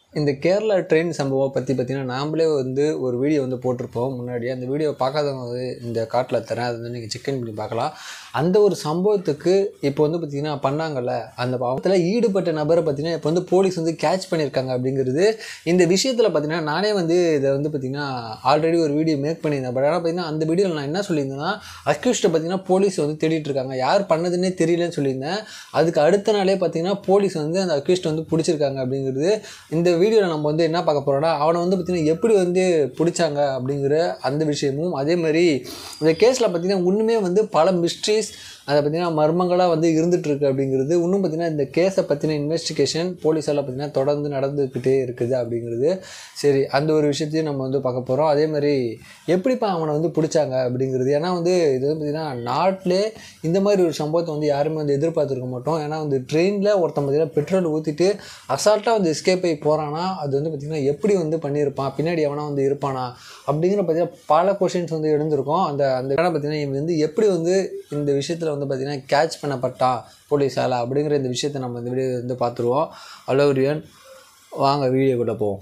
இந்த கேரளா ட்ரெயின் சம்பவம் பற்றி பார்த்தீங்கன்னா நாமளே வந்து ஒரு வீடியோ வந்து போட்டிருப்போம் முன்னாடி அந்த வீடியோ பார்க்காதவங்க வந்து இந்த காட்டில் தரேன் அதை வந்து நீங்கள் செக் பண்ணி பார்க்கலாம் அந்த ஒரு சம்பவத்துக்கு இப்போ வந்து பார்த்திங்கன்னா பண்ணாங்கல்ல அந்த பாவத்தில் ஈடுபட்ட நபரை பார்த்தீங்கன்னா இப்போ வந்து போலீஸ் வந்து கேட்ச் பண்ணியிருக்காங்க அப்படிங்கிறது இந்த விஷயத்தில் பார்த்தீங்கன்னா நானே வந்து இதை வந்து பார்த்திங்கன்னா ஆல்ரெடி ஒரு வீடியோ மேக் பண்ணியிருந்தேன் பட் ஆனால் பார்த்தீங்கன்னா அந்த வீடியோவில் நான் என்ன சொல்லியிருந்தேன்னா அக்யூஸ்ட்டை பார்த்தீங்கன்னா போலீஸ் வந்து தேடிட்டு இருக்காங்க யார் பண்ணதுன்னே தெரியலன்னு சொல்லியிருந்தேன் அதுக்கு அடுத்த நாளே பார்த்தீங்கன்னா போலீஸ் வந்து அந்த அக்யூஸ்ட்டை வந்து பிடிச்சிருக்காங்க அப்படிங்கிறது இந்த வீடியோவில் நம்ம வந்து என்ன பார்க்க போகிறோம்னா அவனை வந்து பார்த்திங்கன்னா எப்படி வந்து பிடிச்சாங்க அப்படிங்கிற அந்த விஷயமும் அதே மாதிரி இந்த கேஸில் பார்த்திங்கன்னா இன்னுமே வந்து பல மிஸ்ட்ரீஸ் அதை பார்த்திங்கன்னா மர்மங்களாக வந்து இருந்துகிட்ருக்கு அப்படிங்கிறது இன்னும் பார்த்திங்கன்னா இந்த கேஸை பற்றின இன்வெஸ்டிகேஷன் போலீஸால் பார்த்திங்கன்னா தொடர்ந்து நடந்துக்கிட்டே இருக்குது அப்படிங்கிறது சரி அந்த ஒரு விஷயத்தையும் நம்ம வந்து பார்க்க போகிறோம் அதே மாதிரி எப்படிப்பா அவனை வந்து பிடிச்சாங்க அப்படிங்கிறது ஏன்னா வந்து இது வந்து பார்த்திங்கன்னா நாட்டிலே இந்த மாதிரி ஒரு சம்பவத்தை வந்து யாருமே வந்து எதிர்பார்த்துருக்க மாட்டோம் ஏன்னா வந்து ட்ரெயினில் ஒருத்தன் பார்த்திங்கன்னா பெட்ரோல் ஊற்றிட்டு அசால்ட்டாக வந்து எஸ்கேப் ஆகி போகிறானா அது வந்து பார்த்திங்கன்னா எப்படி வந்து பண்ணியிருப்பான் பின்னாடி எவனா வந்து இருப்பானா அப்படிங்கிற பார்த்திங்கன்னா பல கொஷின்ஸ் வந்து எழுந்திருக்கும் அந்த அந்த இடம் பார்த்திங்கன்னா இவன் வந்து எப்படி வந்து இந்த விஷயத்தில் வந்து பார்த்திங்கன்னா கேட்ச் பண்ணப்பட்டான் போலீஸால் அப்படிங்கிற இந்த விஷயத்தை நம்ம இந்த வீடியோ வந்து பார்த்துருவோம் ஹலோ ரியன் வாங்க வீடியோக்குள்ளே போவோம்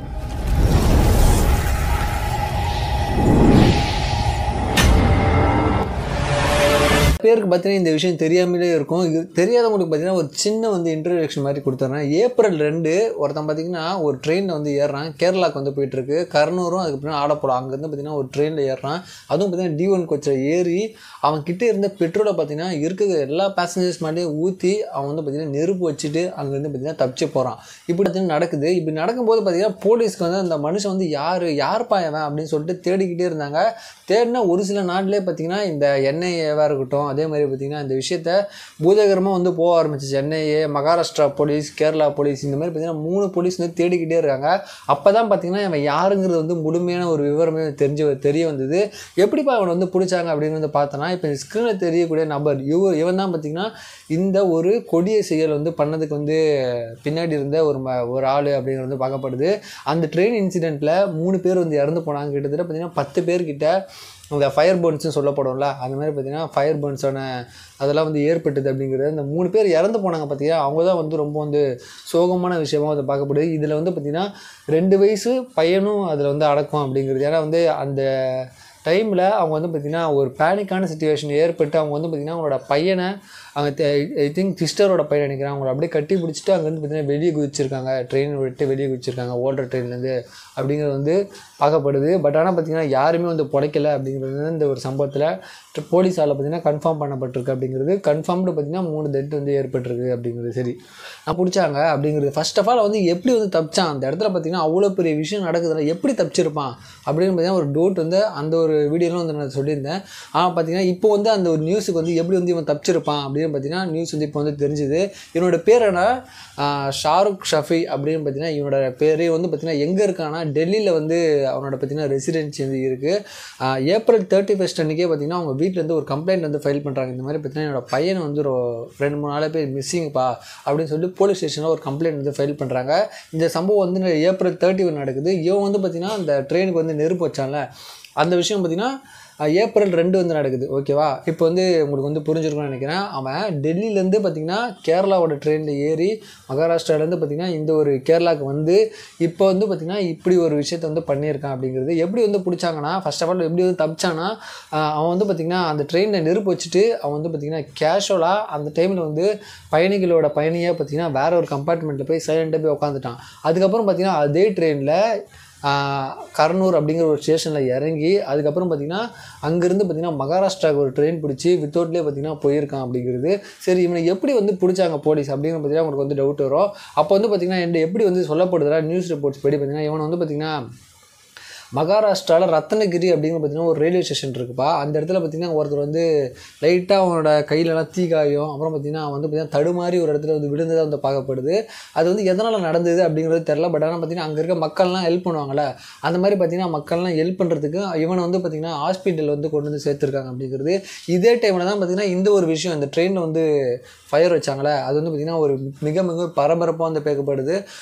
பேருக்கு பார்த்தீங்கன்னா இந்த விஷயம் தெரியாமலே இருக்கும் இது தெரியாதவங்களுக்கு பார்த்தீங்கன்னா ஒரு சின்ன வந்து இன்ட்ரடக்ஷன் மாதிரி கொடுத்துட்றேன் ஏப்ரல் ரெண்டு ஒருத்தன் பார்த்தீங்கன்னா ஒரு ட்ரெயினில் வந்து ஏறுறான் கேரளாவுக்கு வந்து போயிட்டுருக்கு கர்னூரும் அதுக்கப்புறம் ஆடப்போலாம் அங்கேருந்து பார்த்தீங்கன்னா ஒரு ட்ரெயினில் ஏறுறான் அதுவும் பார்த்தீங்கன்னா டி ஒன் கோச்சில் ஏறி அவன் கிட்டே இருந்த பெட்ரோலை பார்த்தீங்கன்னா இருக்கிற எல்லா பேசஞ்சர்ஸ் மாதிரியே ஊற்றி அவன் வந்து பார்த்தீங்கன்னா நெருப்பு வச்சுட்டு அங்கேருந்து பார்த்தீங்கன்னா தப்பிச்சு போகிறான் இப்படி பார்த்தீங்கன்னா நடக்குது இப்படி நடக்கும்போது பார்த்தீங்கன்னா போலீஸ்க்கு வந்து அந்த மனுஷன் வந்து யார் யார்ப்பா அவன் அப்படின்னு சொல்லிட்டு தேடிக்கிட்டே இருந்தாங்க தேடினா ஒரு சில நாட்டிலே பார்த்தீங்கன்னா இந்த என்ஐஏவாக இருக்கட்டும் அதே மாதிரி பார்த்திங்கன்னா இந்த விஷயத்த பூதகரமாக வந்து போக ஆரம்பிச்சிச்சு NIA Maharashtra police Kerala police இந்த மாதிரி பார்த்திங்கன்னா மூணு போலீஸ் வந்து தேடிக்கிட்டே இருக்காங்க அப்போ தான் பார்த்திங்கன்னா இவன் யாருங்கிறது வந்து முழுமையான ஒரு விவரமே தெரிஞ்சு தெரிய வந்தது எப்படிப்பா அவனை வந்து பிடிச்சாங்க அப்படின்னு வந்து பார்த்தோன்னா இப்போ ஸ்க்ரீனில் தெரியக்கூடிய நபர் இவர் இவன் தான் பார்த்திங்கன்னா இந்த ஒரு கொடிய செயல் வந்து பண்ணதுக்கு வந்து பின்னாடி இருந்த ஒரு ம ஒரு ஆள் அப்படிங்கிறது வந்து பார்க்கப்படுது அந்த ட்ரெயின் இன்சிடெண்ட்டில் மூணு பேர் வந்து இறந்து போனாங்க கிட்டத்தட்ட பார்த்திங்கன்னா பத்து பேர்கிட்ட அந்த ஃபயர் பர்ன்ஸ்னு சொல்லப்படும்ல அந்த மாதிரி பார்த்திங்கன்னா ஃபயர் பர்ன்ஸான அதெல்லாம் வந்து ஏற்பட்டது அப்படிங்கிறது அந்த மூணு பேர் இறந்து போனாங்க பார்த்தீங்கன்னா அவங்க தான் வந்து ரொம்ப வந்து சோகமான விஷயமாக வந்து பார்க்கப்படுது இதில் வந்து பார்த்திங்கன்னா ரெண்டு வயசு பையனும் அதில் வந்து அடக்கம் அப்படிங்கிறது ஏன்னா வந்து அந்த டைமில் அவங்க வந்து பார்த்திங்கன்னா ஒரு பேனிக்கான சுச்சுவேஷன் ஏற்பட்டு அவங்க வந்து பார்த்திங்கன்னா அவங்களோட பையனை அவங்க ஐ திங்க் சிஸ்டரோட பையன் நினைக்கிறேன் அவங்கள அப்படியே கட்டி பிடிச்சிட்டு அங்கேருந்து பார்த்திங்கன்னா வெளியே குதிச்சிருக்காங்க ட்ரெயின் விட்டு வெளியே குதிச்சிருக்காங்க ஓடுற ட்ரெயின்லேருந்து அப்படிங்கிறது வந்து பார்க்கப்படுது பட் ஆனால் பார்த்திங்கன்னா யாருமே வந்து பிழைக்கல அப்படிங்கிறது இந்த ஒரு சம்பவத்தில் போலீஸால் பார்த்திங்கன்னா கன்ஃபார்ம் பண்ணப்பட்டிருக்கு அப்படிங்கிறது கன்ஃபார்ம்டு பார்த்திங்கன்னா மூணு டெட் வந்து ஏற்பட்டிருக்கு அப்படிங்கிறது சரி நான் பிடிச்சாங்க அப்படிங்கிறது ஃபர்ஸ்ட் ஆஃப் ஆல் வந்து எப்படி வந்து தப்பிச்சான் அந்த இடத்துல பார்த்திங்கன்னா அவ்வளோ பெரிய விஷயம் நடக்குதுல எப்படி தப்பிச்சிருப்பான் அப்படின்னு பார்த்தீங்கன்னா ஒரு டவுட் வந்து அந்த ஒரு வீடியோலாம் வந்து நான் சொல்லியிருந்தேன் ஆனால் பார்த்தீங்கன்னா இப்போ வந்து அந்த ஒரு நியூஸுக்கு வந்து எப்படி வந்து இவன் தப்பிச்சிருப்பான் அப்படின்னு பார்த்தீங்கன்னா நியூஸ் வந்து இப்போ வந்து தெரிஞ்சுது இவனோட பேர் என்ன ஷாருக் ஷஃபி அப்படின்னு பார்த்தீங்கன்னா இவனோட பேர் வந்து பார்த்தீங்கன்னா எங்கே இருக்கான்னா டெல்லியில் வந்து அவனோட பார்த்தீங்கன்னா ரெசிடென்சி வந்து இருக்குது ஏப்ரல் தேர்ட்டி ஃபஸ்ட் அன்றைக்கே பார்த்தீங்கன்னா அவங்க வீட்டிலேருந்து ஒரு கம்ப்ளைண்ட் வந்து ஃபைல் பண்ணுறாங்க இந்த மாதிரி பார்த்தீங்கன்னா என்னோட பையன் வந்து ஒரு ரெண்டு மூணு நாளே பேர் மிஸ்ஸிங்ப்பா அப்படின்னு சொல்லி போலீஸ் ஸ்டேஷனில் ஒரு கம்ப்ளைண்ட் வந்து ஃபைல் பண்ணுறாங்க இந்த சம்பவம் வந்து ஏப்ரல் தேர்ட்டி ஒன் நடக்குது இவன் வந்து பார்த்திங்கன்னா அந்த ட்ரெயினுக்கு வந்து நெருப்பு வச்சான்ல அந்த விஷயம் பார்த்திங்கன்னா ஏப்ரல் ரெண்டு வந்து நடக்குது ஓகேவா இப்போ வந்து உங்களுக்கு வந்து புரிஞ்சிருக்கும்னு நினைக்கிறேன் அவன் டெல்லியிலேருந்து பார்த்திங்கன்னா கேரளாவோட ட்ரெயினில் ஏறி மகாராஷ்டிராலேருந்து பார்த்திங்கன்னா இந்த ஒரு கேரளாவுக்கு வந்து இப்போ வந்து பார்த்திங்கன்னா இப்படி ஒரு விஷயத்த வந்து பண்ணியிருக்கான் அப்படிங்கிறது எப்படி வந்து பிடிச்சாங்கன்னா ஃபர்ஸ்ட் ஆஃப் ஆல் எப்படி வந்து தப்பிச்சானா அவன் வந்து பார்த்திங்கன்னா அந்த ட்ரெயினில் நெருப்பு வச்சுட்டு அவன் வந்து பார்த்திங்கன்னா கேஷுவலாக அந்த டைமில் வந்து பயணிகளோட பயணியாக பார்த்திங்கன்னா வேற ஒரு கம்பார்ட்மெண்ட்டில் போய் சைலண்ட்டாக போய் உட்காந்துட்டான் அதுக்கப்புறம் பார்த்திங்கன்னா அதே ட்ரெயினில் கர்னூர் அப்படிங்கிற ஒரு ஸ்டேஷனில் இறங்கி அதுக்கப்புறம் பார்த்திங்கன்னா அங்கேருந்து பார்த்திங்கன்னா மகாராஷ்டிராவுக்கு ஒரு ட்ரெயின் பிடிச்சி வித்தவுட்லேயே பார்த்திங்கன்னா போயிருக்கான் அப்படிங்கிறது சரி இவனை எப்படி வந்து பிடிச்சாங்க போலீஸ் அப்படிங்கிற பார்த்திங்கன்னா உங்களுக்கு வந்து டவுட் வரும் அப்போ வந்து பார்த்திங்கன்னா என்ன எப்படி வந்து சொல்லப்படுதுடா நியூஸ் ரிப்போர்ட்ஸ் படி பார்த்திங்கன்னா இவனை வந்து பார்த்திங்கன்னா மகாராஷ்டிராவில் ரத்னகிரி அப்படிங்கிற பார்த்திங்கன்னா ஒரு ரயில்வே ஸ்டேஷன் இருக்குப்பா அந்த இடத்துல பார்த்திங்கன்னா ஒருத்தர் வந்து லைட்டாக அவனோட கையிலலாம் தீ காயும் அப்புறம் பார்த்திங்கன்னா அவன் வந்து பார்த்திங்கன்னா தடுமாறி ஒரு இடத்துல வந்து விழுந்ததாக வந்து பார்க்கப்படுது அது வந்து எதனால் நடந்தது அப்படிங்கிறது தெரில பட் ஆனால் பார்த்திங்கன்னா அங்கே இருக்க மக்கள்லாம் ஹெல்ப் பண்ணுவாங்கள்ல அந்த மாதிரி பார்த்திங்கன்னா மக்கள்லாம் ஹெல்ப் பண்ணுறதுக்கு இவனை வந்து பார்த்திங்கன்னா ஹாஸ்பிட்டல் வந்து கொண்டு வந்து சேர்த்துருக்காங்க அப்படிங்கிறது இதே டைமில் தான் பார்த்திங்கன்னா இந்த ஒரு விஷயம் இந்த ட்ரெயினில் வந்து ஃபயர் வச்சாங்களே அது வந்து பார்த்திங்கன்னா ஒரு மிக மிக பரபரப்பாக வந்து பேக்கப்படுது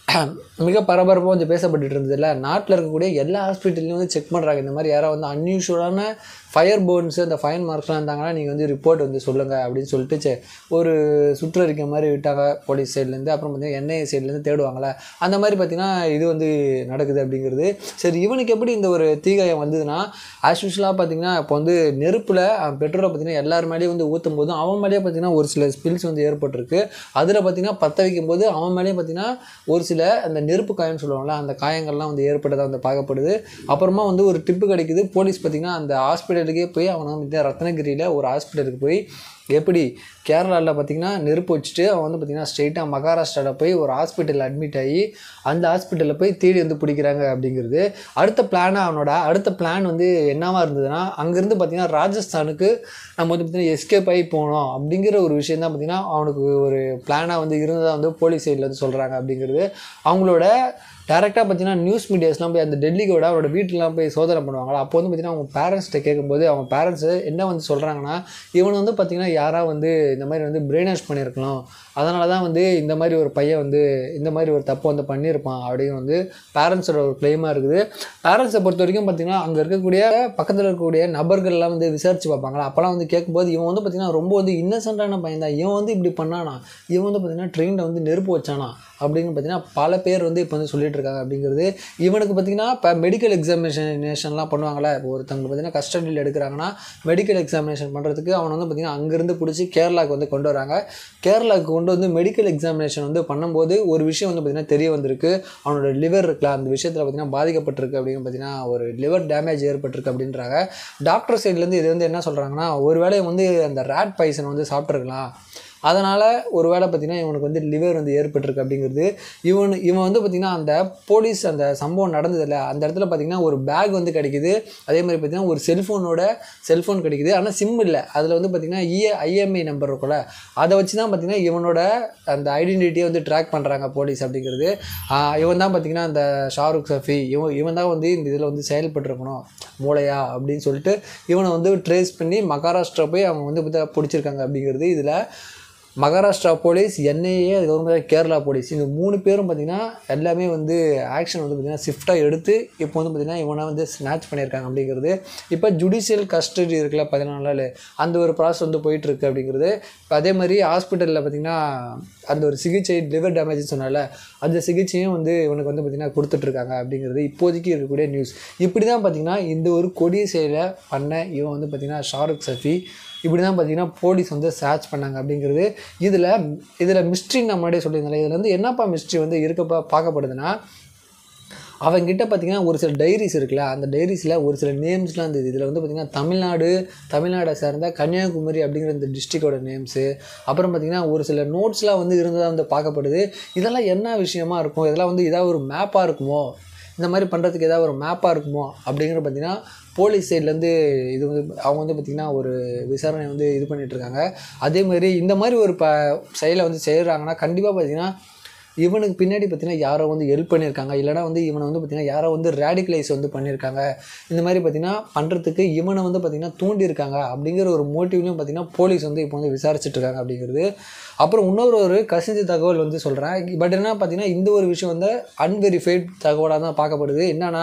மிக பரபரப்பாக வந்து பேசப்பட்டுட்டு இருந்ததுல நாட்டில் இருக்கக்கூடிய எல்லா ஹாஸ்பிட்டல்லையும் வந்து செக் பண்ணுறாங்க இந்த மாதிரி யாராவது வந்து அன்யூஷுவலான ஃபயர் போர்ன்ஸ் அந்த ஃபயர் மார்க்ஸ்லாம் இருந்தாங்கன்னா நீங்கள் வந்து ரிப்போர்ட் வந்து சொல்லுங்கள் அப்படின்னு சொல்லிட்டு சே ஒரு சுற்றறிக்கை மாதிரி விட்டாங்க போலீஸ் சைட்லேருந்து அப்புறம் பார்த்தீங்கன்னா என்ஐஏ சைட்லேருந்து தேடுவாங்கள்ல அந்த மாதிரி பார்த்தீங்கன்னா இது வந்து நடக்குது அப்படிங்கிறது சரி இவனுக்கு எப்படி இந்த ஒரு தீகாயம் வந்ததுன்னா ஆஸ் யூஷுவலாக பார்த்தீங்கன்னா இப்போ வந்து நெருப்பில் பெட்ரோலை பார்த்தீங்கன்னா எல்லார் மேலேயும் வந்து ஊற்றும் போதும் அவன் மேலேயே பார்த்தீங்கன்னா ஒரு சில ஸ்பில்ஸ் வந்து ஏற்பட்டிருக்கு அதில் பார்த்தீங்கன்னா பற்ற வைக்கும் போது அவன் மேலேயும் பார்த்தீங்கன்னா ஒரு சில அந்த நெருப்பு காயம்னு சொல்லுவாங்கள்ல அந்த காயங்கள்லாம் வந்து ஏற்பட்டதாக வந்து பார்க்கப்படுது அப்புறமா வந்து ஒரு டிப்பு கிடைக்குது போலீஸ் பார்த்தீங்கன்னா அந்த ஹாஸ்பிட்டலுக்கே போய் அவனை வந்து ரத்னகிரியில் ஒரு ஹாஸ்பிட்டலுக்கு போய் எப்படி கேரளாவில் பார்த்தீங்கன்னா நெருப்பு வச்சுட்டு அவன் வந்து பார்த்தீங்கன்னா ஸ்ட்ரெயிட்டாக மகாராஷ்டிராவில் போய் ஒரு ஹாஸ்பிட்டலில் அட்மிட் ஆகி அந்த ஹாஸ்பிட்டலில் போய் தேடி வந்து பிடிக்கிறாங்க அப்படிங்கிறது அடுத்த பிளானாக அவனோட அடுத்த பிளான் வந்து என்னவா இருந்ததுன்னா அங்கேருந்து பார்த்தீங்கன்னா ராஜஸ்தானுக்கு நம்ம வந்து பார்த்தீங்கன்னா எஸ்கேப் ஆகி போகணும் அப்படிங்கிற ஒரு விஷயம் தான் பார்த்தீங்கன்னா அவனுக்கு ஒரு பிளானாக வந்து இருந்ததாக வந்து போலீஸ் சைடில் வந்து சொல்கிறாங்க அப்படிங்கிறது அவங்களோட டேரெக்டாக பார்த்தீங்கன்னா நியூஸ் மீடியாஸ்லாம் போய் அந்த டெல்லிக்கோட அவரோட வீட்டிலலாம் போய் சோதனை பண்ணுவாங்களா அப்போ வந்து பார்த்தீங்கன்னா அவங்க பேரண்ட்ஸ்கிட்ட கேட்கும்போது அவங்க பேரண்ட்ஸு என்ன வந்து சொல்கிறாங்கன்னா இவன் வந்து பார்த்தீங்கன்னா யாராக வந்து இந்த மாதிரி வந்து பிரெயின் வாஷ் பண்ணியிருக்கலாம் அதனால தான் வந்து இந்த மாதிரி ஒரு பையன் வந்து இந்த மாதிரி ஒரு தப்பு வந்து பண்ணியிருப்பான் அப்படின்னு வந்து பேரண்ட்ஸோட ஒரு கிளைமாக இருக்குது பேரண்ட்ஸை பொறுத்த வரைக்கும் பார்த்தீங்கன்னா அங்கே இருக்கக்கூடிய பக்கத்தில் இருக்கக்கூடிய நபர்கள்லாம் வந்து விசாரிச்சு பார்ப்பாங்களா அப்போலாம் வந்து கேட்கும்போது இவன் வந்து பார்த்தீங்கன்னா ரொம்ப வந்து இன்னசென்ட்டான பையன் தான் இவன் வந்து இப்படி பண்ணானா இவன் வந்து பார்த்தீங்கன்னா ட்ரெயினில் வந்து நெருப்பு வச்சானா அப்படின்னு பார்த்தீங்கன்னா பல பேர் வந்து இப்போ வந்து சொல்லிட்டு இருக்காங்க அப்படிங்கிறது இவனுக்கு பார்த்தீங்கன்னா இப்போ மெடிக்கல் எக்ஸாமினேஷன்லாம் பண்ணுவாங்களே இப்போ ஒருத்தவங்க பார்த்தீங்கன்னா கஸ்டடியில் எடுக்கிறாங்கன்னா மெடிக்கல் எக்ஸாமினேஷன் பண்ணுறதுக்கு அவனை வந்து பார்த்தீங்கன்னா அங்கேருந்து பிடிச்சி கேரளாவுக்கு வந்து கொண்டு வராங்க கேரளாவுக்கு கொண்டு வந்து மெடிக்கல் எக்ஸாமினேஷன் வந்து பண்ணும்போது ஒரு விஷயம் வந்து பார்த்தீங்கன்னா தெரிய வந்திருக்கு அவனோட லிவர் இருக்குல்ல அந்த விஷயத்தில் பார்த்தீங்கன்னா பாதிக்கப்பட்டிருக்கு அப்படின்னு பார்த்தீங்கன்னா ஒரு லிவர் டேமேஜ் ஏற்பட்டிருக்கு அப்படின்றாங்க டாக்டர் சைட்லேருந்து இது வந்து என்ன சொல்கிறாங்கன்னா ஒருவேளை வந்து அந்த ரேட் பைசன் வந்து சாப்பிட்ருக்கலாம் அதனால் ஒரு வேளை பார்த்தீங்கன்னா இவனுக்கு வந்து லிவர் வந்து ஏற்பட்டிருக்கு அப்படிங்கிறது இவன் இவன் வந்து பார்த்திங்கன்னா அந்த போலீஸ் அந்த சம்பவம் நடந்ததில்ல அந்த இடத்துல பார்த்திங்கன்னா ஒரு பேக் வந்து கிடைக்குது அதே மாதிரி பார்த்திங்கன்னா ஒரு செல்ஃபோனோட செல்ஃபோன் கிடைக்குது ஆனால் சிம் இல்லை அதில் வந்து பார்த்திங்கன்னா இஏ ஐஎம்ஐ நம்பர் இருக்கும்ல அதை வச்சு தான் பார்த்திங்கன்னா இவனோட அந்த ஐடென்டிட்டியை வந்து ட்ராக் பண்ணுறாங்க போலீஸ் அப்படிங்கிறது ஆஹ் இவன் தான் பார்த்திங்கன்னா அந்த ஷாருக் சஃபி இவன் இவன் தான் வந்து இந்த இதில் வந்து செயல்பட்டுருக்கணும் மூளையா அப்படின்னு சொல்லிட்டு இவனை வந்து ட்ரேஸ் பண்ணி மகாராஷ்டிரா போய் அவங்க வந்து பார்த்தா பிடிச்சிருக்காங்க அப்படிங்கிறது இதில் மகாராஷ்டிரா போலீஸ் என்ஐஏ அதுக்கப்புறம் பார்த்தா கேரளா போலீஸ் இந்த மூணு பேரும் பார்த்திங்கன்னா எல்லாமே வந்து ஆக்ஷன் வந்து பார்த்திங்கன்னா ஷிஃப்டாக எடுத்து இப்போ வந்து பார்த்திங்கன்னா இவனை வந்து ஸ்நாச் பண்ணியிருக்காங்க அப்படிங்கிறது இப்போ ஜுடிஷியல் கஸ்டடி இருக்குல்ல பதினாலு நாள் அந்த ஒரு ப்ராசஸ் வந்து போயிட்டுருக்கு அப்படிங்கிறது இப்போ அதே மாதிரி ஹாஸ்பிட்டலில் பார்த்திங்கன்னா அந்த ஒரு சிகிச்சை லிவர் டேமேஜ் சொன்னால அந்த சிகிச்சையும் வந்து இவனுக்கு வந்து பார்த்திங்கன்னா கொடுத்துட்ருக்காங்க அப்படிங்கிறது இப்போதைக்கு இருக்கக்கூடிய நியூஸ் இப்படி தான் பார்த்திங்கன்னா இந்த ஒரு கொடிய செயலை பண்ண இவன் வந்து பார்த்திங்கன்னா ஷாருக் சஃபி இப்படி தான் பார்த்தீங்கன்னா போலீஸ் வந்து சர்ச் பண்ணாங்க அப்படிங்கிறது இதில் இதில் மிஸ்ட்ரி நான் முன்னாடியே சொல்லியிருந்தேன் இதில் வந்து என்னப்பா மிஸ்ட்ரி வந்து இருக்கப்பா பார்க்கப்படுதுன்னா அவங்ககிட்ட பார்த்தீங்கன்னா ஒரு சில டைரிஸ் இருக்குல்ல அந்த டைரிஸில் ஒரு சில நேம்ஸ்லாம் இருந்தது இதில் வந்து பார்த்திங்கன்னா தமிழ்நாடு தமிழ்நாடை சார்ந்த கன்னியாகுமரி அப்படிங்கிற இந்த டிஸ்ட்ரிக்டோட நேம்ஸு அப்புறம் பார்த்திங்கன்னா ஒரு சில நோட்ஸ்லாம் வந்து இருந்ததாக வந்து பார்க்கப்படுது இதெல்லாம் என்ன விஷயமா இருக்கும் இதெல்லாம் வந்து ஏதாவது ஒரு மேப்பாக இருக்குமோ இந்த மாதிரி பண்ணுறதுக்கு ஏதாவது ஒரு மேப்பாக இருக்குமோ அப்படிங்கிற பார்த்தீங்கன்னா போலீஸ் சைட்லேருந்து இது வந்து அவங்க வந்து பார்த்திங்கன்னா ஒரு விசாரணை வந்து இது பண்ணிட்டு இருக்காங்க அதே மாதிரி இந்த மாதிரி ஒரு ப செயலை வந்து செய்கிறாங்கன்னா கண்டிப்பாக பார்த்திங்கன்னா இவனுக்கு பின்னாடி பார்த்தீங்கன்னா யாரோ வந்து ஹெல்ப் பண்ணியிருக்காங்க இல்லைனா வந்து இவனை வந்து பார்த்தீங்கன்னா யாரோ வந்து ரேடிகலைஸ் வந்து பண்ணியிருக்காங்க இந்த மாதிரி பார்த்தீங்கன்னா பண்ணுறதுக்கு இவனை வந்து பார்த்தீங்கன்னா தூண்டியிருக்காங்க அப்படிங்கிற ஒரு மோட்டிவ்லையும் பார்த்தீங்கன்னா போலீஸ் வந்து இப்போ வந்து விசாரிச்சுட்டு இருக்காங்க அப்படிங்கிறது அப்புறம் இன்னொரு ஒரு கசிஞ்ச தகவல் வந்து சொல்கிறேன் பட் என்ன பார்த்தீங்கன்னா இந்த ஒரு விஷயம் வந்து அன்வெரிஃபைட் தகவலாக தான் பார்க்கப்படுது என்னன்னா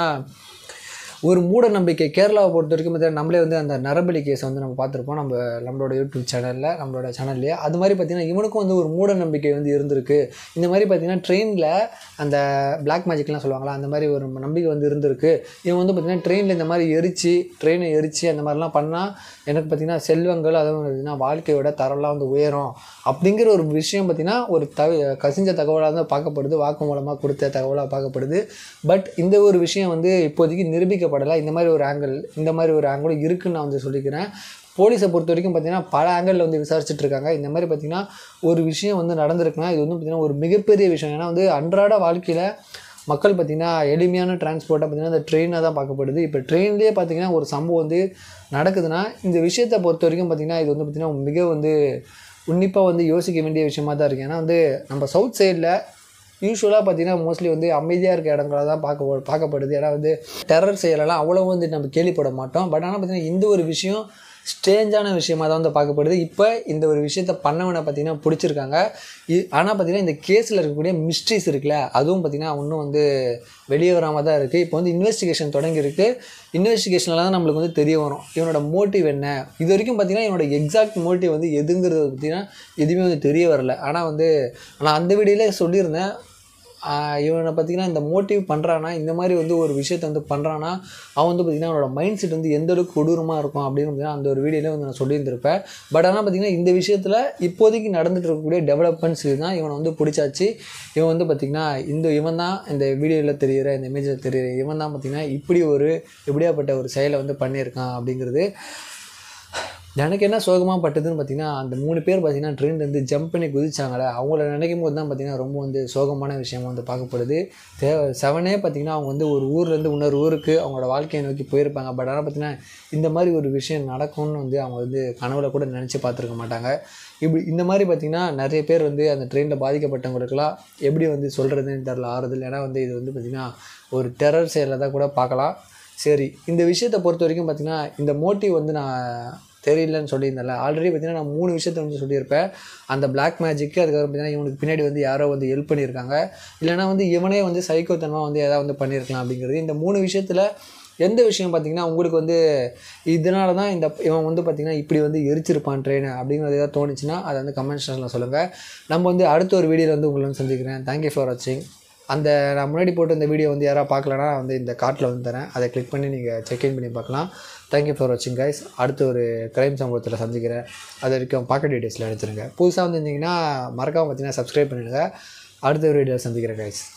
ஒரு மூட நம்பிக்கை கேரளாவை பொறுத்த வரைக்கும் பார்த்தீங்கன்னா நம்மளே வந்து அந்த நரபலி கேஸை வந்து நம்ம பார்த்துருப்போம் நம்ம நம்மளோட யூடியூப் சேனலில் நம்மளோட சேனல்லையே அது மாதிரி பார்த்தீங்கன்னா இவனுக்கும் வந்து ஒரு மூட நம்பிக்கை வந்து இருந்திருக்கு இந்த மாதிரி பார்த்தீங்கன்னா ட்ரெயினில் அந்த பிளாக் மேஜிக்லாம் சொல்லுவாங்களா அந்த மாதிரி ஒரு நம்பிக்கை வந்து இருந்திருக்கு இவன் வந்து பார்த்தீங்கன்னா ட்ரெயினில் இந்த மாதிரி எரிச்சு ட்ரெயினை எரிச்சு அந்த மாதிரிலாம் பண்ணால் எனக்கு பார்த்தீங்கன்னா செல்வங்கள் அதுவும் பார்த்தீங்கன்னா வாழ்க்கையோட தரம்லாம் வந்து உயரும் அப்படிங்கிற ஒரு விஷயம் பார்த்தீங்கன்னா ஒரு தவ கசிஞ்ச தகவலாக தான் பார்க்கப்படுது வாக்கு மூலமாக கொடுத்த தகவலாக பார்க்கப்படுது பட் இந்த ஒரு விஷயம் வந்து இப்போதைக்கு நிரூபிக்கப்படலை இந்த மாதிரி ஒரு ஆங்கிள் இந்த மாதிரி ஒரு ஆங்கிளும் இருக்குன்னு நான் வந்து சொல்லிக்கிறேன் போலீஸை பொறுத்த வரைக்கும் பார்த்தீங்கன்னா பல ஆங்கிளில் வந்து விசாரிச்சுட்டு இருக்காங்க இந்த மாதிரி பார்த்தீங்கன்னா ஒரு விஷயம் வந்து நடந்திருக்குன்னா இது வந்து பார்த்தீங்கன்னா ஒரு மிகப்பெரிய விஷயம் ஏன்னா வந்து அன்றாட வாழ்க்கையில் மக்கள் பார்த்திங்கன்னா எளிமையான டிரான்ஸ்போர்ட்டாக பார்த்திங்கன்னா இந்த ட்ரெயினாக தான் பார்க்கப்படுது இப்போ ட்ரெயின்லேயே பார்த்திங்கன்னா ஒரு சம்பவம் வந்து நடக்குதுன்னா இந்த விஷயத்தை பொறுத்த வரைக்கும் பார்த்திங்கன்னா இது வந்து பார்த்திங்கன்னா மிக வந்து உன்னிப்பாக வந்து யோசிக்க வேண்டிய விஷயமா தான் இருக்குது ஏன்னா வந்து நம்ம சவுத் சைடில் யூஸ்வலாக பார்த்தீங்கன்னா மோஸ்ட்லி வந்து அமைதியாக இருக்க இடங்கள தான் பார்க்க பார்க்கப்படுது ஏன்னா வந்து டெரர் செயலெல்லாம் அவ்வளோ வந்து நம்ம கேள்விப்பட மாட்டோம் பட் ஆனால் பார்த்தீங்கன்னா இந்த ஒரு விஷயம் ஸ்ட்ரேஞ்சான விஷயமா தான் வந்து பார்க்கப்படுது இப்போ இந்த ஒரு விஷயத்த பண்ணவனை பார்த்தீங்கன்னா பிடிச்சிருக்காங்க ஆனால் பார்த்தீங்கன்னா இந்த கேஸில் இருக்கக்கூடிய மிஸ்ட்ரிஸ் இருக்குல்ல அதுவும் பார்த்தீங்கன்னா இன்னும் வந்து வெளியே வராமல் தான் இருக்குது இப்போ வந்து இன்வெஸ்டிகேஷன் தொடங்கியிருக்கு இன்வெஸ்டிகேஷனில் தான் நம்மளுக்கு வந்து தெரிய வரும் இவனோட மோட்டிவ் என்ன இது வரைக்கும் பார்த்தீங்கன்னா இவனோட எக்ஸாக்ட் மோட்டிவ் வந்து எதுங்கிறது பார்த்தீங்கன்னா எதுவுமே வந்து தெரிய வரல ஆனால் வந்து நான் அந்த வீடியோல சொல்லியிருந்தேன் ஆஹ் இவனை பார்த்தீங்கன்னா இந்த மோட்டிவ் பண்ணுறானா இந்த மாதிரி வந்து ஒரு விஷயத்தை வந்து பண்ணுறானா அவன் வந்து பார்த்திங்கன்னா அவனோட மைண்ட் செட் வந்து எந்த அளவுக்கு கொடூரமாக இருக்கும் அப்படின்னு பார்த்தீங்கன்னா அந்த ஒரு வீடியோவில் வந்து நான் சொல்லியிருந்திருப்பேன் பட் ஆனால் பார்த்தீங்கன்னா இந்த விஷயத்தில் இப்போதைக்கு நடந்துட்டு இருக்கக்கூடிய டெவலப்மெண்ட்ஸ் இதுதான் இவனை வந்து பிடிச்சாச்சு இவன் வந்து பார்த்திங்கன்னா இந்த இவன் தான் இந்த வீடியோவில் தெரிகிற இந்த இமேஜில் தெரிகிற இவன் தான் பார்த்திங்கன்னா இப்படி ஒரு எப்படியாப்பட்ட ஒரு செயலை வந்து பண்ணியிருக்கான் அப்படிங்கிறது எனக்கு என்ன சோகமாக பட்டதுன்னு பார்த்தீங்கன்னா அந்த மூணு பேர் பார்த்தீங்கன்னா ட்ரெயின் வந்து ஜம்ப் பண்ணி குதிச்சாங்களே அவங்கள நினைக்கும் போது தான் பார்த்தீங்கன்னா ரொம்ப வந்து சோகமான விஷயமா வந்து பார்க்கப்படுது தே செவனே பார்த்தீங்கன்னா அவங்க வந்து ஒரு ஊர்லேருந்து இன்னொரு ஊருக்கு அவங்களோட வாழ்க்கையை நோக்கி போயிருப்பாங்க பட் ஆனால் பார்த்தீங்கன்னா இந்த மாதிரி ஒரு விஷயம் நடக்கும்னு வந்து அவங்க வந்து கனவுல கூட நினச்சி பார்த்துருக்க மாட்டாங்க இப்படி இந்த மாதிரி பார்த்திங்கன்னா நிறைய பேர் வந்து அந்த ட்ரெயினில் பாதிக்கப்பட்டவங்களுக்கெல்லாம் எப்படி வந்து சொல்கிறதுன்னு தெரில ஆறுதல் ஏன்னா வந்து இது வந்து பார்த்திங்கன்னா ஒரு டெரர் செயலில் தான் கூட பார்க்கலாம் சரி இந்த விஷயத்தை பொறுத்த வரைக்கும் பார்த்திங்கன்னா இந்த மோட்டிவ் வந்து நான் தெரியலன்னு சொல்லியிருந்தேன்ல ஆல்ரெடி பார்த்தீங்கன்னா நான் மூணு விஷயத்த வந்து சொல்லியிருப்பேன் அந்த பிளாக் மேஜிக்கு அதுக்கப்புறம் பார்த்தீங்கன்னா இவனுக்கு பின்னாடி வந்து யாரோ வந்து ஹெல்ப் பண்ணியிருக்காங்க இல்லைனா வந்து இவனே வந்து சைக்கோத்தனமாக வந்து எதாவது வந்து பண்ணியிருக்கலாம் அப்படிங்கிறது இந்த மூணு விஷயத்தில் எந்த விஷயம் பார்த்தீங்கன்னா உங்களுக்கு வந்து இதனால தான் இந்த இவன் வந்து பார்த்தீங்கன்னா இப்படி வந்து எரிச்சிருப்பான் ட்ரெயின் அப்படிங்கிறது ஏதாவது தோணுச்சுன்னா அதை வந்து கமெண்ட் செக்ஷனில் சொல்லுங்கள் நம்ம வந்து அடுத்த ஒரு வீடியோவில் வந்து உங்களை வந்து சந்திக்கிறேன் தேங்க்யூ ஃபார் வாட்சிங் அந்த நான் முன்னாடி போட்டு இந்த வீடியோ வந்து யாராவது பார்க்கலனா வந்து இந்த கார்ட்டில் வந்து தரேன் அதை கிளிக் பண்ணி நீங்கள் செக்இன் பண்ணி பார்க்கலாம் தேங்க்யூ ஃபார் வாட்சிங் கைஸ் அடுத்த ஒரு கிரைம் சம்பவத்தில் சந்திக்கிறேன் அது வரைக்கும் பாக்கெட் வீடியோஸில் எடுத்துருங்க புதுசாக வந்து இருந்தீங்கன்னா மறக்காமல் பார்த்தீங்கன்னா சப்ஸ்கிரைப் பண்ணிடுங்க அடுத்த ஒரு வீடியோ சந்திக்கிறேன் கைஸ்